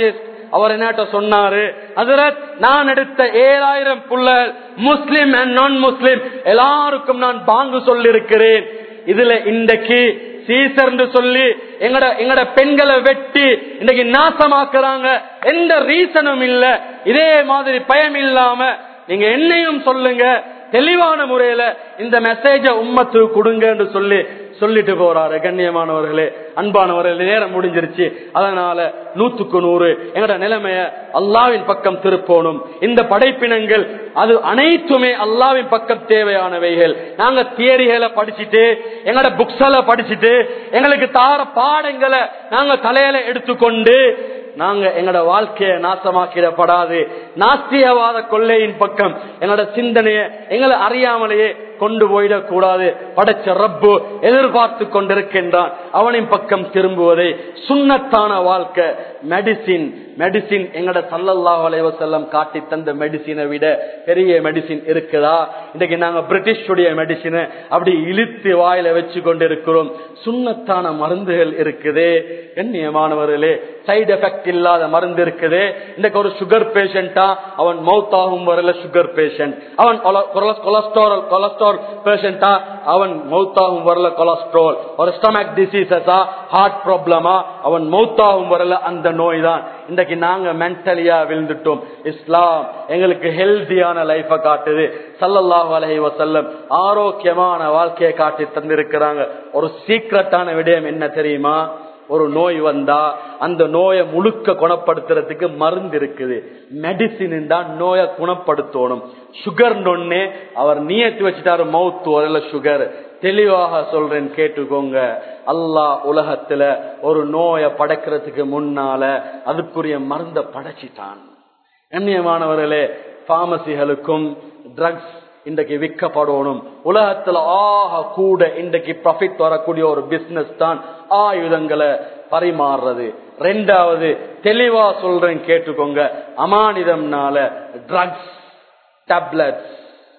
அவர் என்னட்ட சொன்னாரு ஹசரத் நான் எடுத்த ஏழாயிரம் புள்ளல் முஸ்லிம் அண்ட் நான் முஸ்லிம் எல்லாருக்கும் நான் பாங்கு சொல்லிருக்கிறேன் இதுல இன்றைக்கு சீசர்னு சொல்லி எங்கட எங்கட பெண்களை வெட்டி இன்னைக்கு நாசமாக்குறாங்க எந்த ரீசனும் இல்ல இதே மாதிரி பயம் இல்லாம நீங்க என்னையும் சொல்லுங்க தெளிவான முறையில இந்த மெசேஜ உம்மத்து கொடுங்கன்னு சொல்லி சொல்லிட்டு போறாரு கண்ணியமானவர்களே அன்பானவர்களே நேரம் முடிஞ்சிருச்சு அதனால நூத்துக்கு நூறு எங்கட நிலைமைய அல்லாவின் பக்கம் திருப்போணும் இந்த படைப்பினங்கள் அது அனைத்துமே அல்லாவின் பக்கம் தேவையானவைகள் நாங்க தியரிகளை படிச்சுட்டு எங்கட புக்ஸல படிச்சுட்டு எங்களுக்கு தார பாடங்களை நாங்க தலையில எடுத்துக்கொண்டு நாங்க எங்கட வாழ்க்கைய நாசமாக்கிடப்படாது நாஸ்தியவாத கொள்ளையின் பக்கம் எங்களோட சிந்தனைய எங்களை அறியாமலேயே கொண்டு போயிடக் கூடாது படைச்ச ரப்பு எதிர்பார்த்து கொண்டிருக்கின்றான் அவனின் பக்கம் திரும்புவதை சுண்ணத்தான வாழ்க்கை மெடிசின் மெடிசின் எங்கட சல்லல்லா செல்லம் காட்டி தந்த மெடிசினை விட பெரிய மெடிசின் இருக்குதா இன்னைக்கு நாங்க பிரிட்டிஷுடைய மெடிசினை அப்படி இழுத்து வாயில வச்சு கொண்டிருக்கிறோம் சுண்ணத்தான மருந்துகள் இருக்குது கண்ணியமானவர்களே சைடு எஃபெக்ட் இல்லாத மருந்து இருக்குது இன்னைக்கு ஒரு சுகர் பேஷண்டா அவன் மவுத் ஆகும் வரல சுகர் பேஷண்ட் அவன் கொலஸ்ட்ரால் கொலஸ்ட்ரால் பேஷண்டா அவன் மவுத் ஆகும் வரல கொலஸ்ட்ரால் ஒரு ஸ்டமக் டிசீசஸா ஹார்ட் ப்ராப்ளமா அவன் மவுத் ஆகும் வரல அந்த நோய் தான் இன்றைக்கு நாங்க மென்டலியா விழுந்துட்டோம் இஸ்லாம் எங்களுக்கு ஹெல்தியான லைஃப காட்டுது சல்லல்லாஹு அலஹி வசல்லம் ஆரோக்கியமான வாழ்க்கையை காட்டி தந்திருக்கிறாங்க ஒரு சீக்கிரட்டான விடயம் என்ன தெரியுமா ஒரு நோய் வந்தா அந்த நோயை முழுக்க குணப்படுத்துறதுக்கு மருந்து இருக்குது மெடிசின் தான் நோயை குணப்படுத்தணும் சுகர் ஒன்னே அவர் நியத்து வச்சுட்டாரு மவுத் வரல சுகர் தெளிவாக சொல்றேன் கேட்டுக்கோங்க அல்லாஹ் உலகத்துல ஒரு நோயை படைக்கிறதுக்கு முன்னால அதுக்குரிய மருந்த படைச்சிட்டான் கண்ணியமானவர்களே பார்மசிகளுக்கும் ட்ரக்ஸ் இன்றைக்கு விற்கப்படணும் உலகத்துல ஆக கூட இன்றைக்கு ப்ராஃபிட் வரக்கூடிய ஒரு பிசினஸ் தான் ஆயுதங்களை பரிமாறுறது ரெண்டாவது தெளிவா சொல்றேன் கேட்டுக்கோங்க அமானிதம்னால ட்ரக்ஸ் டேப்லெட்ஸ்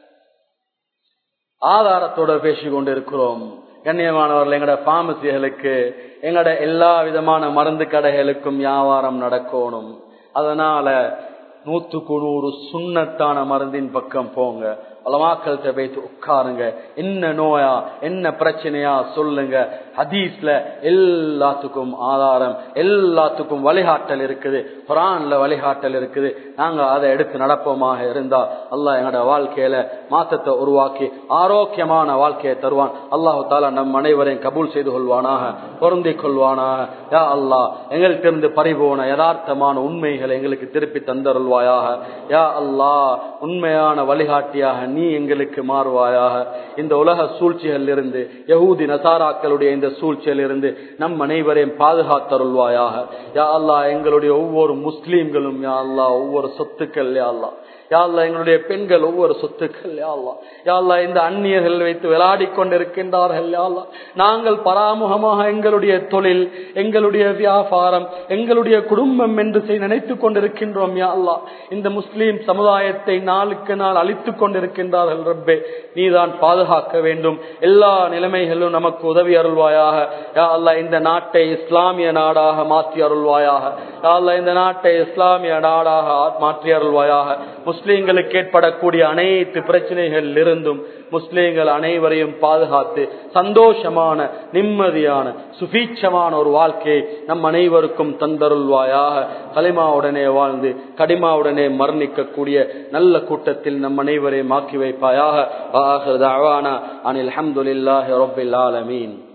ஆதாரத்தோட பேசிக் கொண்டிருக்கிறோம் கண்ணியமானவர்கள் எங்கட பார்மசிகளுக்கு எங்கட எல்லா விதமான மருந்து கடைகளுக்கும் வியாபாரம் நடக்கணும் அதனால நூத்துக்கு நூறு சுண்ணத்தான மருந்தின் பக்கம் போங்க உலமாக்கள்கிட்ட போயிட்டு உட்காருங்க என்ன நோயா என்ன பிரச்சனையா சொல்லுங்க ஹதீஸ்ல எல்லாத்துக்கும் ஆதாரம் எல்லாத்துக்கும் வழிகாட்டல் இருக்குது குரான்ல வழிகாட்டல் இருக்குது நாங்க அதை எடுத்து நடப்போமாக இருந்தா அல்லாஹ் எங்களோட வாழ்க்கையில மாற்றத்தை உருவாக்கி ஆரோக்கியமான வாழ்க்கையை தருவான் அல்லாஹு தாலா நம் அனைவரையும் கபூல் செய்து கொள்வானாக பொருந்திக் கொள்வானாக யா அல்லாஹ் எங்கள்கிட்ட பறிபோன யதார்த்தமான உண்மைகளை எங்களுக்கு திருப்பி தந்தருள்வாயாக யா அல்லாஹ் உண்மையான வழிகாட்டியாக நீ எங்களுக்கு மாறுவாயாக இந்த உலக சூழ்ச்சிகள் இருந்து யகூதி நசாராக்களுடைய இந்த சூழ்ச்சியில் இருந்து நம் அனைவரையும் பாதுகாத்தருள்வாயாக யா அல்லா எங்களுடைய ஒவ்வொரு முஸ்லீம்களும் யா அல்லா ஒவ்வொரு சொத்துக்கள் யா அல்லா யாழ்லா எங்களுடைய பெண்கள் ஒவ்வொரு சொத்துக்கள் யாழ்லா யாழ்லா இந்த அந்நியர்கள் வைத்து விளையாடி கொண்டிருக்கின்றார்கள் யாழ்லா நாங்கள் பராமுகமாக எங்களுடைய தொழில் எங்களுடைய வியாபாரம் எங்களுடைய குடும்பம் என்று நினைத்துக் கொண்டிருக்கின்றோம் யாழ்லா இந்த முஸ்லீம் சமுதாயத்தை நாளுக்கு நாள் அழித்துக் கொண்டிருக்கின்றார்கள் ரப்பே நீதான் பாதுகாக்க வேண்டும் எல்லா நிலைமைகளும் நமக்கு உதவி அருள்வாயாக யா அல்லா இந்த நாட்டை இஸ்லாமிய நாடாக மாற்றி அருள்வாயாக யா அல்லா இந்த நாட்டை இஸ்லாமிய நாடாக மாற்றி அருள்வாயாக முஸ்லீம்களுக்கு ஏற்படக்கூடிய அனைத்து பிரச்சனைகள் இருந்தும் முஸ்லீம்கள் அனைவரையும் பாதுகாத்து சந்தோஷமான நிம்மதியான சுபீட்சமான ஒரு வாழ்க்கையை நம் அனைவருக்கும் தந்தருள்வாயாக களிமாவுடனே வாழ்ந்து கடிமாவுடனே மரணிக்கக்கூடிய நல்ல கூட்டத்தில் நம் அனைவரையும் ஆக்கி வைப்பாயாக அனில் அஹமதுல்லாஹி ரபில் ஆலமீன்